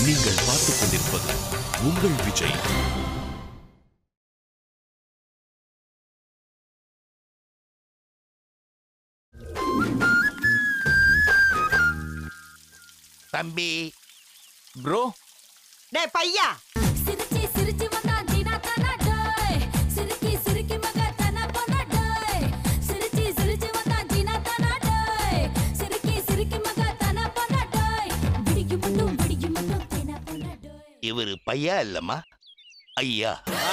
நீங்கள் பார்த்துக் கொண்டிருப்பது உங்கள் விஜய் தம்பி ப்ரோ டேய் பையா சிரிச்சி சிரிச்சி வந்தா ஜீனா தானா டோய் சிரிக்கி சிரிக்கி மக தானா போனா டோய் சிரிச்சி சிரிச்சி வந்தா ஜீனா தானா டோய் சிரிக்கி சிரிக்கி மக தானா போனா டோய் விடிக்கு மட்டும் விடிக்கு மட்டும் தேனா போனா டோய் இவரு பையா இல்லம்மா ஐயா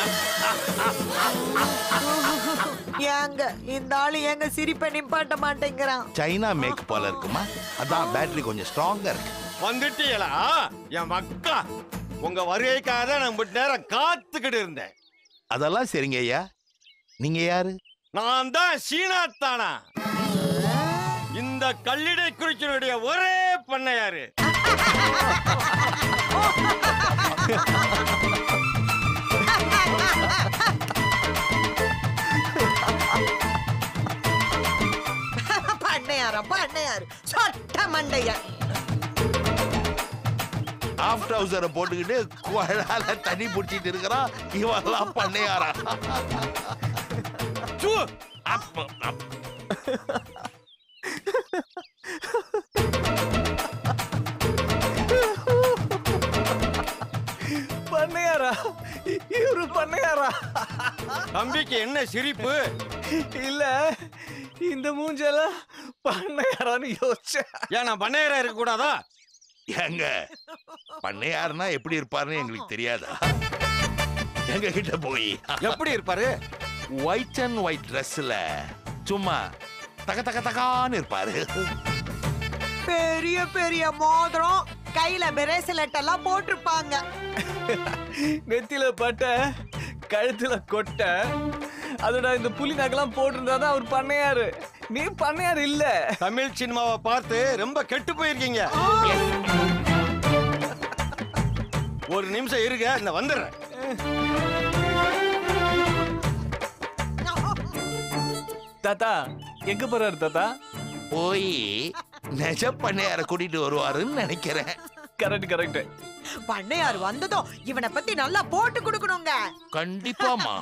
ஏங்க இந்த ஆளு ஏங்க சிரிப்பை நிப்பாட்ட மாட்டேங்கிறான் சைனா மேக் போல இருக்குமா அதான் பேட்டரி கொஞ்சம் ஸ்ட்ராங்கா இருக்கு வந்துட்டீங்களா என் மக்கா உங்க வருகைக்காக தான் நான் ரொம்ப நேரம் காத்துக்கிட்டு இருந்தேன் அதெல்லாம் சரிங்க ஐயா நீங்க யாரு நான் தான் சீனாத்தானா இந்த கல்லிடை குறிச்சினுடைய ஒரே பண்ணையாரு பண்ணையாரா பண்ணையாரு சொட்ட மண்டையா ஆஃப் ட்ரவுசரை போட்டுக்கிட்டு குழால தண்ணி பிடிச்சிட்டு இருக்கிறான் இவெல்லாம் பண்ணையாரா சு, அப்ப அப்ப. பண்ணையாரா இவரு பண்ணையாரா தம்பிக்கு என்ன சிரிப்பு இல்ல இந்த மூஞ்செல்லாம் பண்ணையாரான்னு யோசிச்சேன் ஏன் நான் பண்ணையாரா இருக்க கூடாதா ஏங்க பண்ணையாருன்னா எப்படி இருப்பாருன்னு எங்களுக்கு தெரியாதா எங்க கிட்ட போய் எப்படி இருப்பாரு ஒயிட் அண்ட் ஒயிட் ட்ரெஸ்ல சும்மா தக தக தகான்னு இருப்பாரு பெரிய பெரிய மோதிரம் கையில பிரேஸ்லெட் எல்லாம் போட்டிருப்பாங்க நெத்தியில பட்ட கழுத்துல கொட்டை அதோட இந்த புலி நகெல்லாம் போட்டிருந்தாதான் அவர் பண்ணையாரு நீ பண்ணையாரு இல்ல தமிழ் சினிமாவை பார்த்து ரொம்ப கெட்டு போயிருக்கீங்க ஒரு நிமிஷம் இருங்க இந்த வந்துடுறேன் தாத்தா எங்க போறாரு தாத்தா போய் நெஜ பண்ணையார கூட்டிட்டு வருவாருன்னு நினைக்கிறேன் கரெக்ட் கரெக்ட் பண்ணையார் வந்ததும் இவனை பத்தி நல்லா போட்டு கொடுக்கணுங்க கண்டிப்பாமா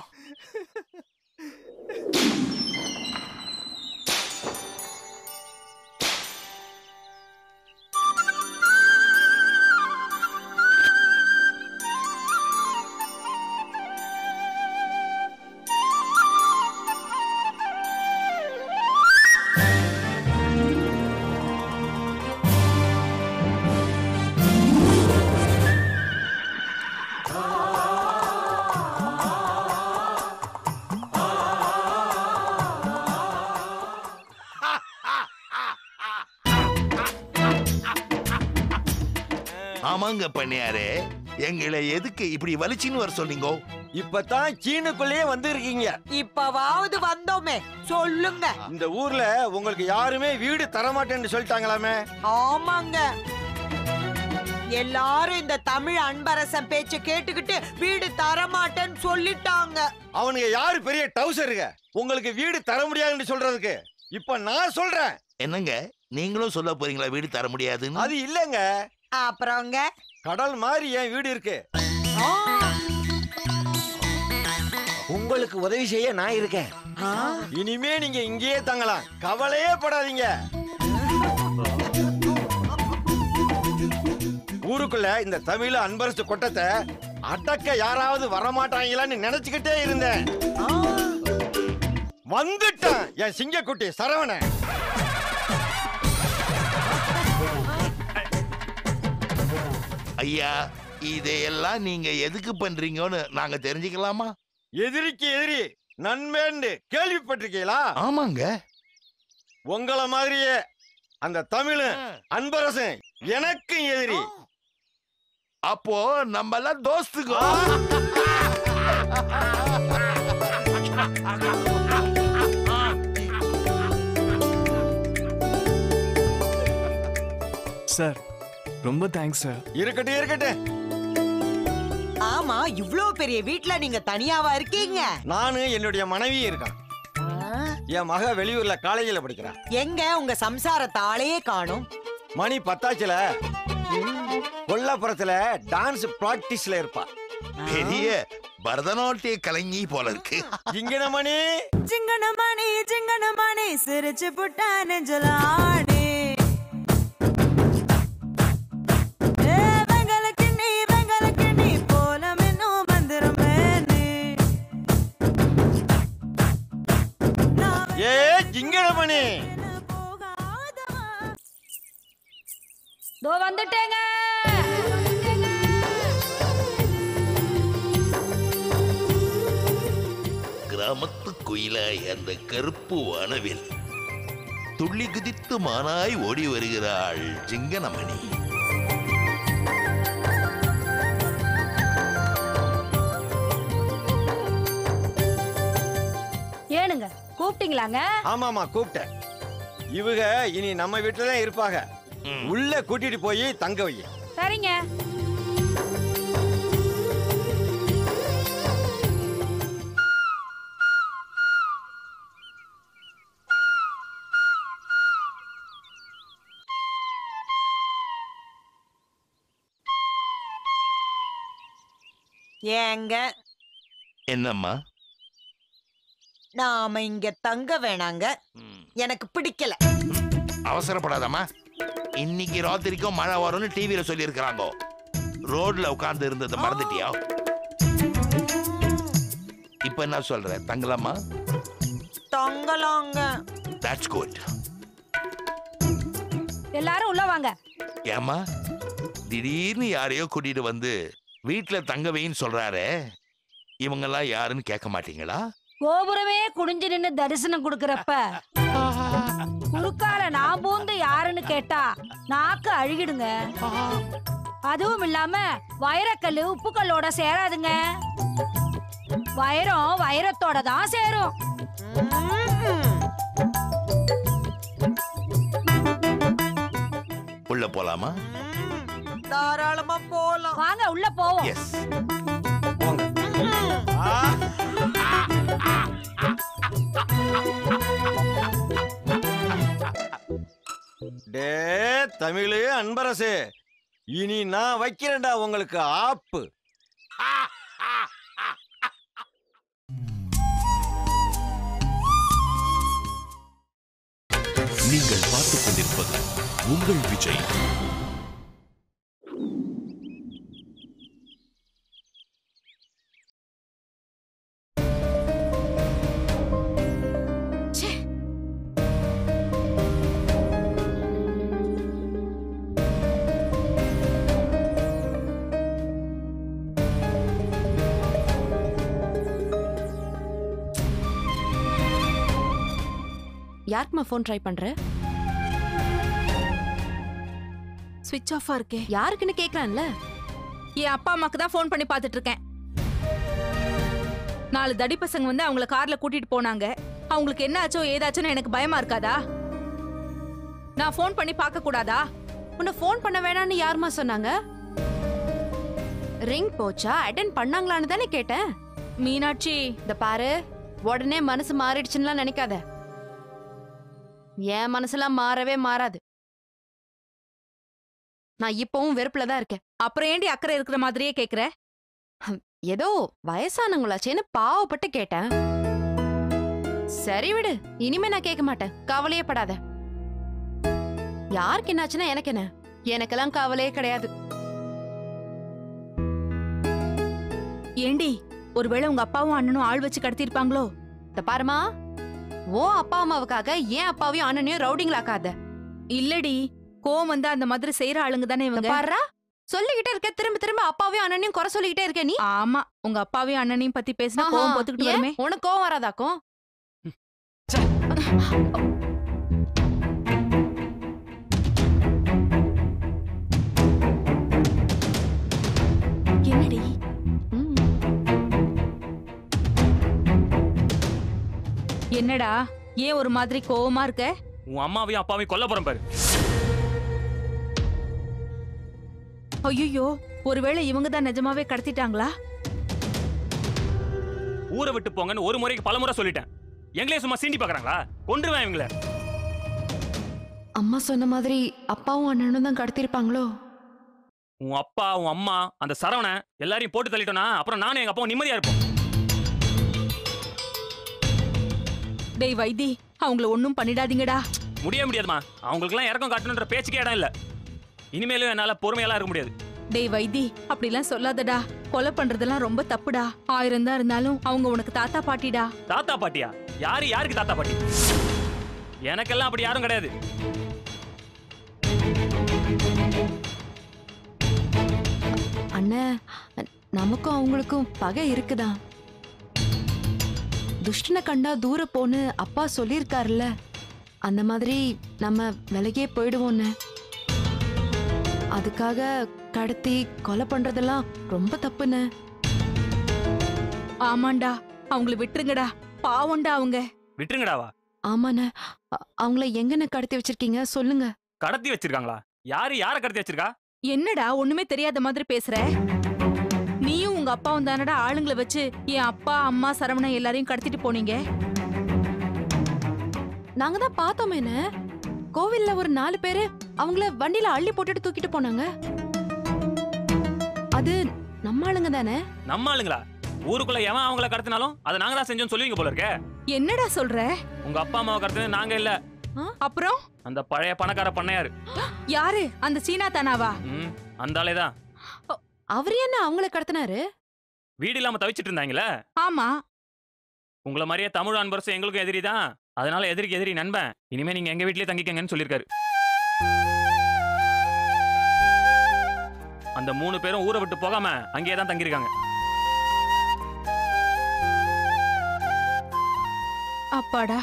ஆமாங்க பண்ணையாரே எங்களை எதுக்கு இப்படி வலிச்சின்னு வர சொன்னீங்க இப்பதான் சீனுக்குள்ளேயே வந்திருக்கீங்க இப்பவாவது வந்தோமே சொல்லுங்க இந்த ஊர்ல உங்களுக்கு யாருமே வீடு தரமாட்டேன்னு சொல்லிட்டாங்களாமே ஆமாங்க எல்லாரும் இந்த தமிழ் அன்பரசன் பேச்ச கேட்டுக்கிட்டு வீடு தரமாட்டேன்னு சொல்லிட்டாங்க அவனுங்க யாரு பெரிய டவுசருங்க உங்களுக்கு வீடு தர முடியாதுன்னு சொல்றதுக்கு இப்ப நான் சொல்றேன் என்னங்க நீங்களும் சொல்ல போறீங்களா வீடு தர முடியாதுன்னு அது இல்லங்க அப்புறங்க கடல் மாதிரி என் வீடு இருக்கு ஆ, உங்களுக்கு உதவி செய்ய நான் இருக்கேன் ஆ, இனிமே நீங்க இங்கேயே தங்கலாம் கவலையே படாதீங்க ஊருக்குள்ள இந்த தமிழ் அன்பரசு கொட்டத்தை அடக்க யாராவது வரமாட்டாங்களான்னு நினைச்சுக்கிட்டே இருந்தேன் ஆ. வந்துட்டான் என் சிங்கக்குட்டி சரவணன் ஐயா இதையெல்லாம் நீங்க எதுக்கு பண்றீங்கன்னு நாங்க தெரிஞ்சுக்கலாமா எதிரிக்கு எதிரி நன்மேன்னு கேள்விப்பட்டிருக்கீங்களா ஆமாங்க உங்கள மாதிரியே அந்த தமிழ் அன்பரசன் எனக்கும் எதிரி அப்போ நம்ம எல்லாம் தோஸ்துங்க சார் ரொம்ப தேங்க்ஸ் சார் இருக்கட்டும் இருக்கட்டும் ஆமா இவ்ளோ பெரிய வீட்ல நீங்க தனியாவா இருக்கீங்க நானு என்னுடைய மனைவி இருக்கான் ஆ, என் மக வெளியூர்ல காலேஜில் படிக்கிறான் எங்க உங்க சம்சாரத்தை ஆளையே காணும் மணி பத்தாச்சுல கொல்லாப்புறத்துல டான்ஸ் பிராக்டிஸ்ல இருப்பா பெரிய பரதநாட்டிய கலைஞி போல இருக்கு இங்கனமணி சிங்கனமணி சிங்கனமணி சிரிச்சு புட்டா நெஞ்சல ஆடி ஏ, வெங்கலக்கு நீ, வெங்கலக்கு நீ, போலம் இன்னும் வந்துருமே நீ. நான் ஏ இங்கனமணி போகாதவா தோ வந்துட்டேங்க கிராமத்து குயிலாய் அந்த கருப்பு வானவில் துள்ளி குதித்து மானாய் ஓடி வருகிறாள் ஜிங்கனமணி ஏனுங்க கூப்பிட்டீங்களாங்க ஆமாமா கூப்பிட்டேன் இவங்க இனி நம்ம வீட்டுல தான் இருப்பாங்க ம். உள்ள கூட்டிட்டு போய் தங்க வை சரிங்க ஏங்க என்னம்மா நாம இங்க தங்க வேணாங்க ம். எனக்கு பிடிக்கல அவசரப்படாதம்மா இன்னைக்கு ராத்திரிக்கும் மழை வரும்னு டிவியில சொல்லி இருக்கிறாங்க ரோட்ல உட்கார்ந்து இருந்ததை மறந்துட்டியா இப்ப என்ன சொல்ற தங்கலாமா தங்கலாங்க தட்ஸ் குட் எல்லாரும் உள்ள வாங்க ஏமா திடீர்னு யாரையோ கூட்டிட்டு வந்து வீட்டுல தங்க வைன்னு சொல்றாரே இவங்கெல்லாம் யாருன்னு கேட்க மாட்டீங்களா கோபுரமே குனிஞ்சு நின்னு தரிசனம் கொடுக்கறப்ப குறுக்கால நான் பூந்து யாருன்னு கேட்டா நாக்கு அழுகிடுங்க அதுவும் இல்லாம வைரக்கல்லு உப்புக்கல்லோட சேராதுங்க வைரம் வைரத்தோட தான் சேரும் ம்ம். உள்ள போலாமா ம், தாராளமா போலாம் வாங்க உள்ள போவோம் எஸ் டே தமிழ் அன்பரசு இனி நான் வைக்கிறேன்டா உங்களுக்கு ஆப்பு நீங்கள் பார்த்துக் கொண்டிருப்பது உங்கள் விஜய் யாருக்குமா ஃபோன் ட்ரை பண்ற ஸ்விட்ச் ஆஃபா இருக்கே யாருக்குன்னு கேக்குறான்ல என் அப்பா அம்மாக்கு தான் ஃபோன் பண்ணி பார்த்துட்டு இருக்கேன் நாலு தடி பசங்க வந்து அவங்கள கார்ல கூட்டிட்டு போனாங்க அவங்களுக்கு என்ன ஆச்சோ ஏதாச்சோன்னு எனக்கு பயமா இருக்காதா நான் ஃபோன் பண்ணி பார்க்க கூடாதா உன்னை ஃபோன் பண்ண வேணாம்னு யாருமா சொன்னாங்க ரிங் போச்சா அட்டன் பண்ணாங்களான்னு தானே கேட்டேன் மீனாட்சி இந்த பாரு உடனே மனசு மாறிடுச்சுன்னுலாம் நினைக்காத என் மனசுலாம் மாறவே மாறாது நான் இப்பவும் வெறுப்புல தான் இருக்கேன் அப்புறம் ஏண்டி அக்கறை இருக்கிற மாதிரியே கேக்குற ஏதோ வயசானவங்களாச்சேன்னு பாவப்பட்டு கேட்டேன் சரி விடு இனிமே நான் கேட்க மாட்டேன் கவலையே படாத யாருக்கு என்னாச்சுன்னா எனக்கு என்ன எனக்கெல்லாம் கவலையே கிடையாது ஏண்டி ஒருவேளை உங்க அப்பாவும் அண்ணனும் ஆள் வச்சு கடத்திருப்பாங்களோ இந்த பாருமா ஓ அப்பா அம்மாவுக்காக ஏன் அப்பாவையும் அண்ணனையும் ரவுடிங்களாக்காத இல்லடி கோவம் வந்து அந்த மாதிரி செய்யற ஆளுங்க தானே இந்த இவங்க பாருடா சொல்லிக்கிட்டே இருக்க திரும்ப திரும்ப அப்பாவையும் அண்ணனையும் குறை சொல்லிக்கிட்டே இருக்க நீ ஆமா உங்க அப்பாவையும் அண்ணனையும் பத்தி பேசினா ஆஹா, கோவம் பொத்துக்கிட்டு ஏன்? வருமே உனக்கு கோவம் வராதாக்கும் என்னடி ம். என்னடா ஏன் ஒரு மாதிரி கோவமா இருக்க உன் அம்மாவையும் அப்பாவையும் கொல்ல போறேன் பாரு ஐயோ ஒருவேளை இவங்க தான் நிஜமாவே கடத்திட்டாங்களா ஊரை விட்டு போங்கன்னு ஒரு முறைக்கு பல முறை சொல்லிட்டேன் எங்களே சும்மா சீண்டி பாக்குறாங்களா கொன்றுவேன் இவங்கள அம்மா சொன்ன மாதிரி அப்பாவும் அண்ணனும் தான் கடத்திருப்பாங்களோ உன் அப்பா உன் அம்மா அந்த சரவண எல்லாரையும் போட்டு தள்ளிட்டோம்னா அப்புறம் நானும் எங்க அப்பாவும் நிம்மதியா இருப்போம் டேய் வைத்தி அவங்கள ஒன்றும் பண்ணிடாதீங்கடா முடிய முடியாதுமா அவங்களுக்குலாம் இறக்கம் காட்டணுன்ற பேச்சுக்கே இடம் இல்ல இனிமேலும் என்னால பொறுமையெல்லாம் இருக்க முடியாது டேய் வைத்தி அப்படிலாம் சொல்லாதடா கொலை பண்றதெல்லாம் ரொம்ப தப்புடா ஆயிரம் தான் இருந்தாலும் அவங்க உனக்கு தாத்தா பாட்டிடா தாத்தா பாட்டியா யாரு யாருக்கு தாத்தா பாட்டி எனக்கெல்லாம் அப்படி யாரும் கிடையாது அண்ணே நமக்கும் அவங்களுக்கும் பகை இருக்குதா துஷ்டனை கண்டா தூர போன்னு அப்பா சொல்லியிருக்காருல்ல அந்த மாதிரி நம்ம விலகியே போயிடுவோன்னு அதுக்காக கடத்தி கொலை பண்றதெல்லாம் ரொம்ப தப்புன்னு ஆமாண்டா அவங்கள விட்டுருங்கடா பாவம்டா அவங்க விட்டுருங்கடாவா ஆமாண்ணே அ- அவங்கள எங்கன்னு கடத்தி வச்சிருக்கீங்க சொல்லுங்க கடத்தி வச்சிருக்காங்களா யாரு யார கடத்தி வச்சிருக்கா என்னடா ஒண்ணுமே தெரியாத மாதிரி பேசுற நீயும் உங்க அப்பாவும் தானடா ஆளுங்களை வச்சு என் அப்பா அம்மா சரவணன் எல்லாரையும் கடத்திட்டு போனீங்க நாங்க தான் பார்த்தோமேனே கோவில்ல ஒரு நாலு பேரு அவங்கள வண்டியில அள்ளி போட்டுட்டு தூக்கிட்டு போனாங்க அது நம்ம ஆளுங்க தானே நம்ம ஆளுங்களா ஊருக்குள்ள எவன் அவங்கள கடத்தினாலும் அதை நாங்க தான் செஞ்சோம்னு சொல்லுவீங்க போல இருக்க என்னடா சொல்ற உங்க அப்பா அம்மாவை கடத்தினது நாங்க இல்ல அப்புறம் அந்த பழைய பணக்கார பண்ணையாரு யாரு அந்த சீனா தானாவா ம் அந்த ஆளே தான் அவர் என்ன அவங்கள கடத்தினாரு வீடு இல்லாம தவிச்சிட்டு இருந்தாங்களே ஆமா உங்களை மாதிரியே தமிழ் அன்பரசு எங்களுக்கும் எதிரி தான் அதனால எதிரிக்கு எதிரி நண்பன் இனிமே நீங்க எங்க வீட்லயே தங்கிக்கங்கன்னு சொல்லியிருக்காரு அந்த மூணு பேரும் ஊரை விட்டு போகாம அங்கேயே தான் தங்கியிருக்காங்க அப்பாடா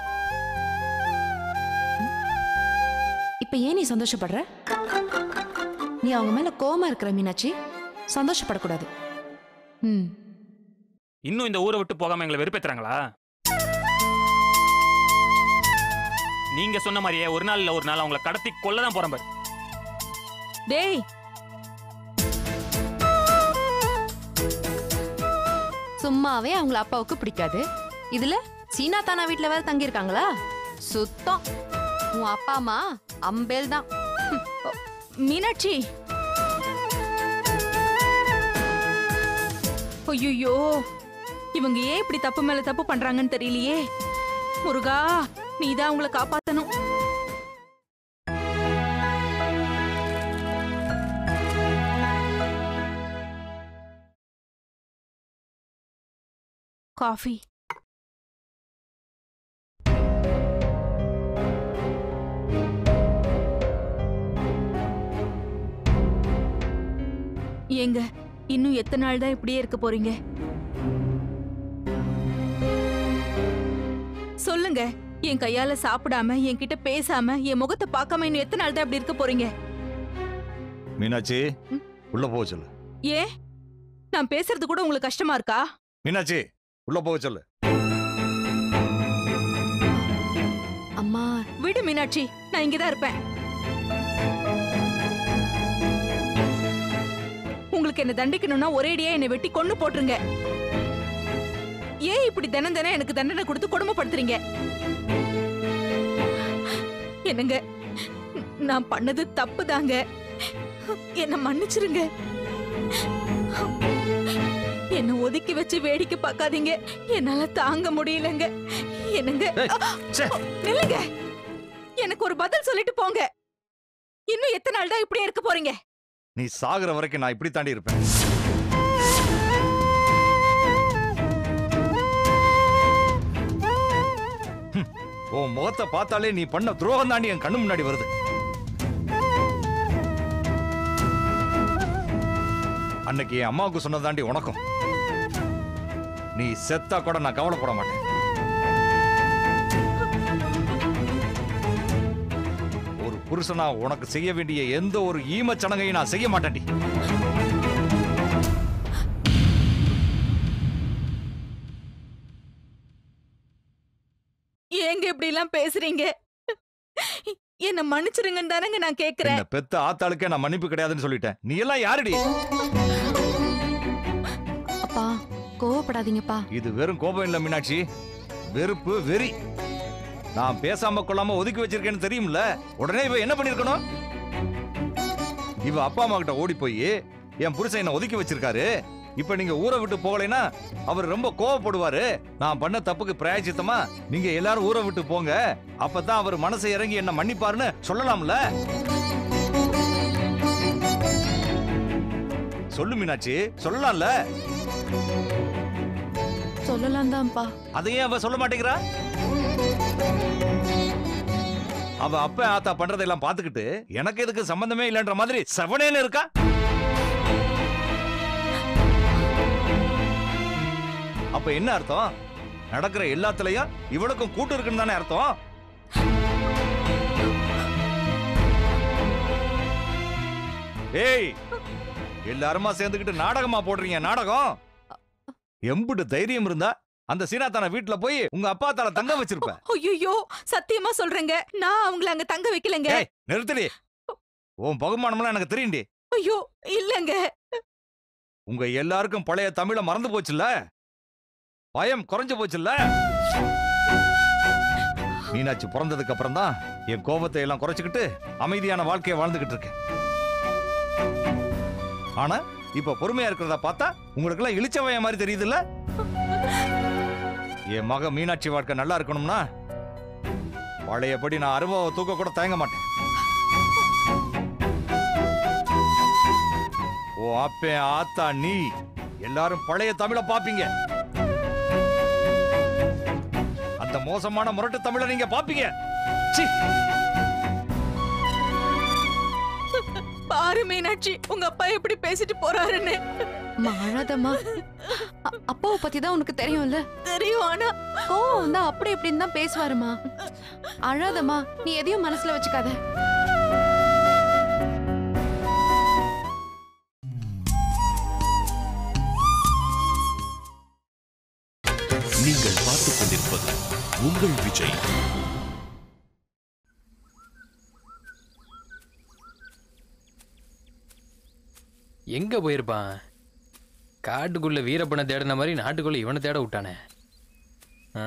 இப்ப ஏன் நீ சந்தோஷப்படுற நீ அவங்க மேல கோவமா இருக்கிற மீனாட்சி சந்தோஷப்படக்கூடாது ம் இன்னும் இந்த ஊரை விட்டு போகாம எங்களை வெறுப்பேத்துறாங்களா நீங்க சொன்ன மாதிரியே ஒரு நாள் இல்ல ஒரு நாள் அவங்கள கடத்தி கொல்ல தான் போறேன் பாரு டேய் சும்மாவே அவங்கள அப்பாவுக்கு பிடிக்காது இதுல சீனா தானா வீட்ல வேற தங்கியிருக்காங்களா சுத்தம் உன் அப்பா அம்மா அம்பேல் தான் மீனாட்சி ஐயோ இவங்க ஏன் இப்படி தப்பு மேல தப்பு பண்றாங்கன்னு தெரியலையே முருகா நீதான் அவங்கள காப்பாத்தணும் காஃபி ஏங்க இன்னும் எத்தனை நாள் தான் இப்படியே இருக்க போறீங்க சொல்லுங்க என் கையால சாப்பிடாம என்கிட்ட பேசாம என் முகத்தை பார்க்காம இன்னும் எத்தனை நாள் தான் இப்படி இருக்க போறீங்க மீனாட்சி உள்ள போக சொல்லு ஏன் நான் பேசுறது கூட உங்களுக்கு கஷ்டமா இருக்கா மீனாட்சி உள்ள போக சொல்லு அம்மா விடு மீனாட்சி நான் இங்கதான் இருப்பேன் உங்களுக்கு என்ன தண்டிக்கணும்னா ஒரேடியா என்னை வெட்டி கொன்னு போட்டுருங்க ஏன் இப்படி தினம் தினம் எனக்கு தண்டனை கொடுத்து கொடுமைப்படுத்துறீங்க என்னங்க நான் பண்ணது தப்பு தாங்க என்ன மன்னிச்சிருங்க என்ன ஒதுக்கி வச்சு வேடிக்கை பார்க்காதீங்க என்னால தாங்க முடியலங்க என்னங்க நில்லுங்க எனக்கு ஒரு பதில் சொல்லிட்டு போங்க இன்னும் எத்தனை நாள் தான் இப்படியே இருக்க போறீங்க நீ சாகுற வரைக்கும் நான் இப்படி தாண்டி இருப்பேன் ஹம், உன் முகத்தை பார்த்தாலே நீ பண்ண துரோகம் தாண்டி என் கண்ணு முன்னாடி வருது அன்னைக்கு என் அம்மாவுக்கு சொன்னதாண்டி உனக்கும் நீ செத்தா கூட நான் கவலைப்பட மாட்டேன் ஒரு புருஷனா உனக்கு செய்ய வேண்டிய எந்த ஒரு ஈமச் சடங்கையும் நான் செய்ய மாட்டேன்டி ஏங்க இப்படி எல்லாம் பேசுறீங்க என்ன மன்னிச்சிருங்கன்னு தானங்க நான் கேக்குறேன் என்ன பெத்த ஆத்தாளுக்கே நான் மன்னிப்பு கிடையாதுன்னு சொல்லிட்டேன் நீ எல்லாம் யாருடி அப்பா கோவப்படாதீங்கப்பா இது வெறும் கோபம் இல்ல மீனாட்சி வெறுப்பு வெறி நான் பேசாம கொள்ளாம ஒதுக்கி வச்சிருக்கேன்னு தெரியும்ல உடனே இவ என்ன பண்ணிருக்கணும் இவ அப்பா அம்மா கிட்ட ஓடி போய் என் புருஷன் என்ன ஒதுக்கி வச்சிருக்காரு இப்ப நீங்க ஊரை விட்டு போகலைன்னா அவர் ரொம்ப கோவப்படுவாரு நான் பண்ண தப்புக்கு பிராயச்சித்தமா நீங்க எல்லாரும் ஊரை விட்டு போங்க அப்பதான் அவர் மனசை இறங்கி என்ன மன்னிப்பாருன்னு சொல்லலாம்ல சொல்லு மீனாட்சி சொல்லலாம்ல சொல்லலாம் தான்ப்பா அதையே அவ சொல்ல மாட்டேங்கிறா அவ அப்ப ஆத்தா பண்றதெல்லாம் பாத்துக்கிட்டு எனக்கு எதுக்கு சம்பந்தமே இல்லைன்ற மாதிரி செவனேன்னு இருக்கா அப்ப என்ன அர்த்தம் நடக்கிற எல்லாத்துலயும் இவளுக்கும் கூட்டு இருக்குன்னு தானே அர்த்தம் ஏய் எல்லாருமா சேர்ந்துக்கிட்டு நாடகமா போடுறீங்க நாடகம் எம்புட்டு தைரியம் இருந்தா அந்த சீனாத்தான வீட்டுல போய் உங்க அப்பா தால தங்க வச்சிருப்ப ஐயோ சத்தியமா சொல்றேங்க நான் அவங்கள அங்க தங்க வைக்கலங்க ஏய் நிறுத்தடி உன் பகுமானம்லாம் எனக்கு தெரியும்டி ஐயோ இல்லங்க உங்க எல்லாருக்கும் பழைய தமிழ மறந்து போச்சுல்ல பயம் குறைஞ்சு போச்சுல்ல மீனாட்சி பிறந்ததுக்கு அப்புறம் தான் என் கோபத்தை எல்லாம் குறைச்சுக்கிட்டு அமைதியான வாழ்க்கையை வாழ்ந்துகிட்டு இருக்கேன் ஆனா இப்ப பொறுமையா இருக்கிறத பார்த்தா உங்களுக்கு எல்லாம் இழிச்சவைய மாதிரி தெரியுதுல்ல என் மக மீனாட்சி வாழ்க்கை நல்லா இருக்கணும்னா பழையபடி நான் அருவாவை தூக்க கூட தயங்க மாட்டேன் ஓ அப்பன் ஆத்தா நீ எல்லாரும் பழைய தமிழ பாப்பீங்க அந்த மோசமான முரட்டு தமிழ நீங்க பாப்பீங்க சீ. பாரு மீனாட்சி உங்க அப்பா எப்படி பேசிட்டு போறாருன்னு மாழாதம்மா அ- அப்பாவை பத்தி தான் உனக்கு தெரியும்ல தெரியும் ஆனா கோவம் வந்தா அப்படி இப்படின்னு தான் பேசுவாருமா அழாதம்மா நீ எதையும் மனசுல வச்சுக்காத நீங்கள் பார்த்துக் கொண்டிருப்பது உங்கள் விஜய் எங்க போயிருப்பான் காட்டுக்குள்ள வீரப்பனை தேடின மாதிரி நாட்டுக்குள்ள இவனை தேட விட்டானே ஆ?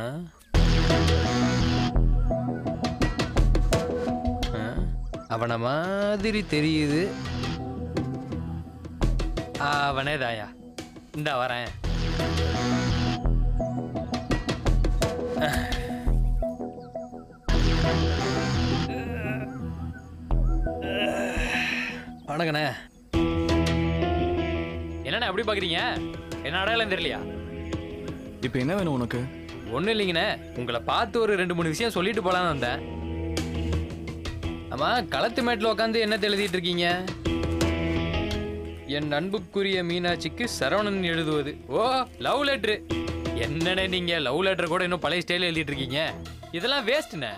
ஆ? அவன மாதிரி தெரியுது அவனே தாயா இந்த வரேன் வணக்கண்ணே என்னண்ணே அப்படி பாக்குறீங்க என்ன அடையாளம் தெரியலையா இப்போ என்ன வேணும் உனக்கு ஒண்ணும் இல்லைங்கண்ணே உங்களை பார்த்து ஒரு ரெண்டு மூணு விஷயம் சொல்லிட்டு போலான்னு வந்தேன் ஆமா களத்து மேட்டில் உட்காந்து என்ன எழுதிட்டு இருக்கீங்க என் அன்புக்குரிய மீனாட்சிக்கு சரவணன் எழுதுவது ஓ லவ் லெட்ரு என்னண்ணே நீங்க லவ் லெட்டர் கூட இன்னும் பழைய ஸ்டைல எழுதிட்டு இருக்கீங்க இதெல்லாம் வேஸ்ட்ண்ணே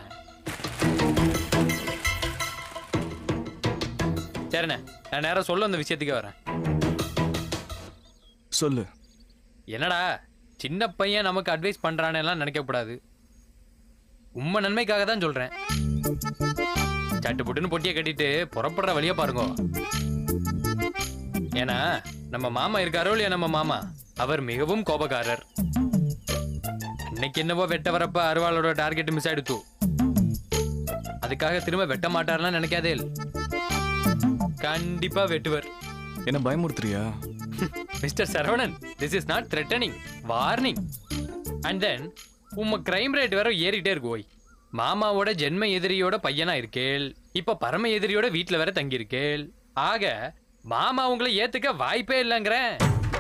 சரிண்ணே நான் நேரம் சொல்ல அந்த விஷயத்துக்கே வரேன் சொல்லு என்னடா சின்ன பையன் நமக்கு அட்வைஸ் பண்றானேலாம் நினைக்கக்கூடாது உண்மை நன்மைக்காக தான் சொல்றேன் சட்டு புட்டுன்னு பொட்டியை கட்டிட்டு புறப்படுற வழியா பாருங்க ஏன்னா நம்ம மாமா இருக்காரோ இல்லையா நம்ம மாமா அவர் மிகவும் கோபக்காரர் இன்னைக்கு என்னவோ வெட்ட வரப்ப அருவாளோட டார்கெட் மிஸ் ஆயிடுத்து அதுக்காக திரும்ப வெட்ட மாட்டார்லாம் நினைக்காதே கண்டிப்பா வெட்டுவர் என்ன பயமுறுத்துறியா mister Saravanan this is not threatening warning and then உம்ம கிரைம் ரேட் வேற ஏறிட்டே இருக்கு ஓய் மாமாவோட ஜென்ம எதிரியோட பையனா இருக்கேள் இப்ப பரம எதிரியோட வீட்ல வேற தங்கி இருக்கேள் ஆக மாமா உங்களை ஏத்துக்க வாய்ப்பே இல்லைங்கிறேன்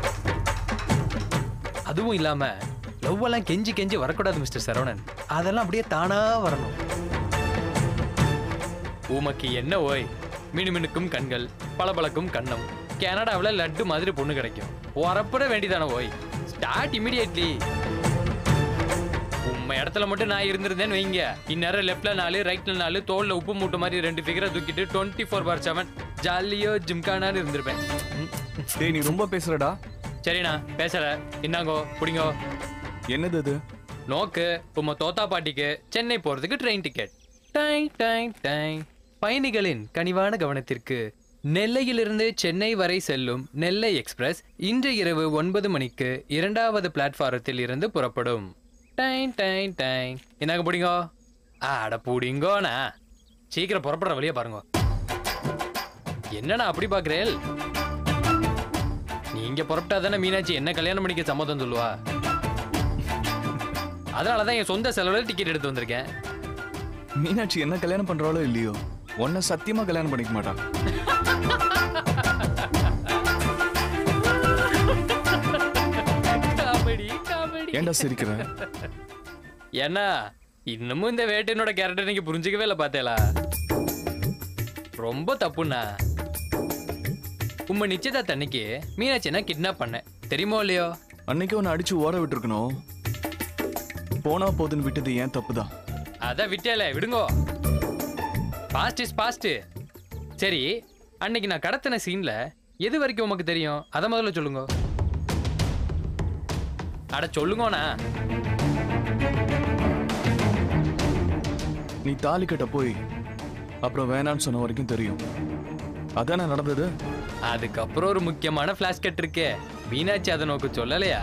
அதுவும் இல்லாம லவ் எல்லாம் கெஞ்சி கெஞ்சி வரக்கூடாது மிஸ்டர் சரவணன் அதெல்லாம் அப்படியே தானா வரணும் உமக்கு என்ன ஓய் மினுமினுக்கும் கண்கள் பளபளக்கும் கண்ணம் கனடாவில் லட்டு மாதிரி பொண்ணு கிடைக்கும் உரப்பட வேண்டியதானே ஓய் ஸ்டார்ட் இமிடியட்லி உண்மை இடத்துல மட்டும் நான் இருந்திருந்தேன்னு வைங்க இந்நேரம் லெஃப்ட்ல நாலு ரைட்ல நாலு தோல்ல உப்பு மூட்டை மாதிரி ரெண்டு ஃபிகரை தூக்கிட்டு டுவெண்ட்டி ஃபோர் பார் செவன் ஜாலியோ ஜிம்கானான்னு இருந்திருப்பேன் ம். டேய் நீ ரொம்ப பேசுறடா சரிண்ணா பேசல இன்னாங்கோ புடிங்கோ என்னது அது நோக்கு உம்ம தோத்தா பாட்டிக்கு சென்னை போறதுக்கு ட்ரெயின் டிக்கெட் டைங் டைங் டைங் பயணிகளின் கனிவான கவனத்திற்கு நெல்லையிலிருந்து சென்னை வரை செல்லும் நெல்லை எக்ஸ்பிரஸ் இன்று இரவு ஒன்பது மணிக்கு இரண்டாவது பிளாட்ஃபாரத்தில் இருந்து புறப்படும் டைங் டைங் டைங் என்னங்க புடிங்கோ அட புடிங்கோண்ணா சீக்கிரம் புறப்படுற வழியா பாருங்க என்னண்ணா அப்படி பாக்குறேல் நீங்க புறப்பட்டா தானே மீனாட்சி என்ன கல்யாணம் பண்ணிக்க சம்மதம் சொல்லுவா அதனாலதான் என் சொந்த செலவுல டிக்கெட் எடுத்து வந்திருக்கேன் மீனாட்சி என்ன கல்யாணம் பண்றாளோ இல்லையோ உன்னை சத்தியமா கல்யாணம் பண்ணிக்க மாட்டான் காமெடி காமெடி ஏன்டா சிரிக்கிற ஏன்னா இன்னமும் இந்த வேட்டையனோட கேரக்டர் நீங்க புரிஞ்சுக்கவே இல்லை பார்த்தேலா ரொம்ப தப்புண்ணா உம்ம நிச்சயதார்த்த அன்னைக்கு மீனாட்சி என்ன கிட்னாப் பண்ணேன் தெரியுமோ இல்லையோ அன்னைக்கு உன்னை அடிச்சு ஓட விட்டுருக்கணும் போனா போதுன்னு விட்டது ஏன் தப்புதான் அதான் விட்டேல விடுங்கோ பாஸ்ட் இஸ் பாஸ்ட் சரி அன்னைக்கு நான் கடத்தின சீன்ல எது வரைக்கும் உமக்கு தெரியும் அதை முதல்ல சொல்லுங்க அட சொல்லுங்கண்ணா நீ தாலி கட்ட போய் அப்புறம் வேணான்னு சொன்ன வரைக்கும் தெரியும் அதானே நடந்தது அதுக்கப்புறம் ஒரு முக்கியமான ஃபிளாஷ் கட் இருக்கே மீனாட்சி அதை நோக்கு சொல்லலையா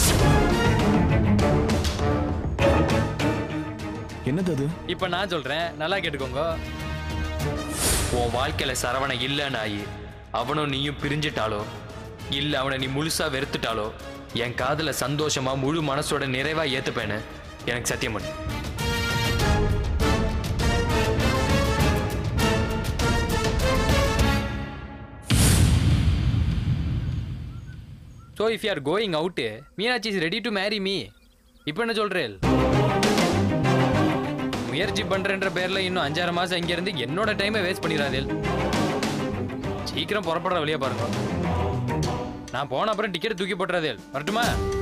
என்னது அது இப்ப நான் சொல்றேன் நல்லா கேட்டுக்கோங்க உன் வாழ்க்கையில சரவண இல்லைன்னு ஆயி அவனும் நீயும் பிரிஞ்சிட்டாலோ இல்ல அவனை நீ முழுசா வெறுத்துட்டாலோ என் காதுல சந்தோஷமா முழு மனசோட நிறைவா ஏத்துப்பேன்னு எனக்கு சத்தியம் பண்ணு so if you are going out Meenakshi is ready to marry me இப்போ என்ன சொல்றேன் முயற்சி பண்றேன்ற பேர்ல இன்னும் அஞ்சாறு மாசம் இங்க இருந்து என்னோட டைமை வேஸ்ட் பண்ணிடாதேல் சீக்கிரம் புறப்படுற வழியா பாருங்க நான் போன அப்புறம் டிக்கெட் தூக்கி போட்டுறாதேல் வரட்டுமா